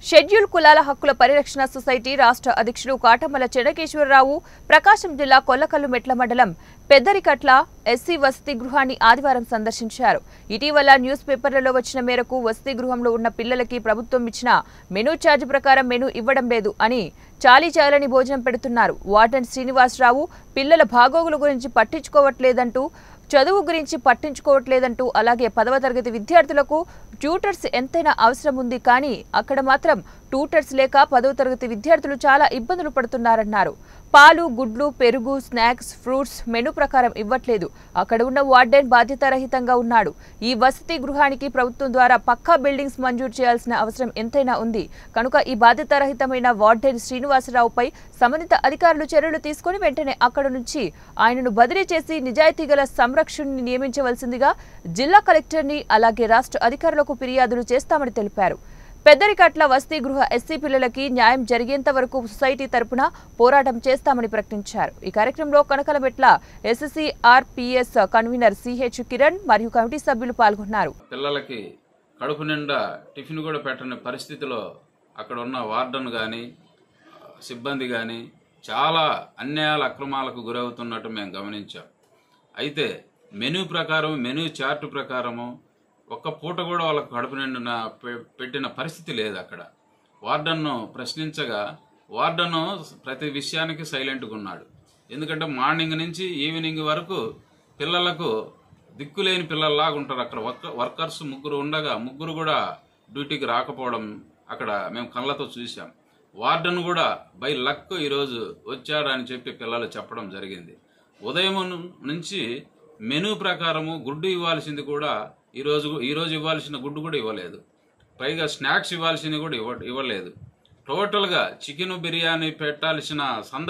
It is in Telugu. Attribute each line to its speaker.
Speaker 1: షెడ్యూల్ కులాల హక్కుల పరిరక్షణ సొసైటీ రాష్ట్ర అధ్యక్షుడు కాటమల చెన్నకేశ్వరరావు ప్రకాశం జిల్లా కొల్లకల్లు మెట్ల మండలం పెద్దరికట్ల ఎస్సీ వసతి గృహాన్ని ఆదివారం సందర్శించారు ఇటీవల న్యూస్ పేపర్లలో వచ్చిన మేరకు వసతి గృహంలో ఉన్న పిల్లలకి ప్రభుత్వం ఇచ్చిన మెనూ ఛార్జ్ ప్రకారం మెనూ ఇవ్వడం లేదు అని చాలీ చాలని భోజనం పెడుతున్నారు వార్డెన్ శ్రీనివాసరావు పిల్లల బాగోగుల గురించి పట్టించుకోవట్లేదంటూ చదువు గురించి పట్టించుకోవట్లేదంటూ అలాగే పదవ తరగతి విద్యార్థులకు ట్యూటర్స్ ఎంతైనా అవసరం ఉంది కానీ అక్కడ మాత్రం ట్యూటర్స్ లేక పదవ తరగతి విద్యార్థులు చాలా ఇబ్బందులు పడుతున్నారన్నారు పాలు గుడ్లు పెరుగు స్నాక్స్ ఫ్రూట్స్ మెను ప్రకారం ఇవ్వట్లేదు అక్కడ ఉన్న వార్డెన్ బాధ్యతారహితంగా ఉన్నాడు ఈ వసతి గృహానికి ప్రభుత్వం ద్వారా పక్కా బిల్డింగ్స్ మంజూరు చేయాల్సిన అవసరం ఎంతైనా ఉంది కనుక ఈ బాధ్యతారహితమైన వార్డెన్ శ్రీనివాసరావుపై సంబంధిత అధికారులు చర్యలు తీసుకుని వెంటనే అక్కడ నుంచి ఆయనను బదిలీ చేసి నిజాయితీ గల సంరక్షణని నియమించవలసిందిగా జిల్లా కలెక్టర్ని అలాగే రాష్ట్ర అధికారులకు ఫిర్యాదులు చేస్తామని తెలిపారు పెద్దరికట్ల వసతి గృహ ఎస్సీ పిల్లలకి న్యాయం జరిగేంత వరకు సొసైటీ తరపున పోరాటం చేస్తామని ప్రకటించారు ఈ కార్యక్రమంలో Kanakalametla SSC RPS convener CH Kiran మరియు కమిటీ సభ్యులు పాల్గొన్నారు
Speaker 2: పిల్లలకి కడుపు నిండా టిఫిన్ కూడా పెట్టని పరిస్థితిలో అక్కడ ఉన్న వార్డన్ కానీ సిబ్బంది కానీ చాలా అన్యాయాల అక్రమాలకు గురవుతున్నట్టు మేము గమనించాం అయితే మెనూ ప్రకారం మెనూ చార్ట్ ప్రకారము ఒక్క పూట కూడా వాళ్ళకు కడుపు నిండిన పె- పెట్టిన పరిస్థితి లేదు అక్కడ వార్డన్ను ప్రశ్నించగా వార్డను ప్రతి విషయానికి సైలెంట్గా ఉన్నాడు ఎందుకంటే మార్నింగ్ నుంచి ఈవినింగ్ వరకు పిల్లలకు దిక్కులేని పిల్లల్లాగా ఉంటారు అక్కడ వర్క వర్కర్స్ ముగ్గురు ఉండగా ముగ్గురు కూడా డ్యూటీకి రాకపోవడం అక్కడ మేము కళ్ళతో చూసాం వార్డన్ కూడా బై లక్ ఈరోజు వచ్చాడని చెప్పి పిల్లలు చెప్పడం జరిగింది ఉదయం నుంచి మెనూ ప్రకారము గుడ్డు ఇవ్వాల్సింది కూడా ఈరోజు ఈరోజు ఇవ్వాల్సిన గుడ్డు కూడా ఇవ్వలేదు పైగా స్నాక్స్ ఇవ్వాల్సింది కూడా ఇవ్వ ఇవ్వలేదు టోటల్గా చికెన్ బిర్యానీ పెట్టాల్సిన సంద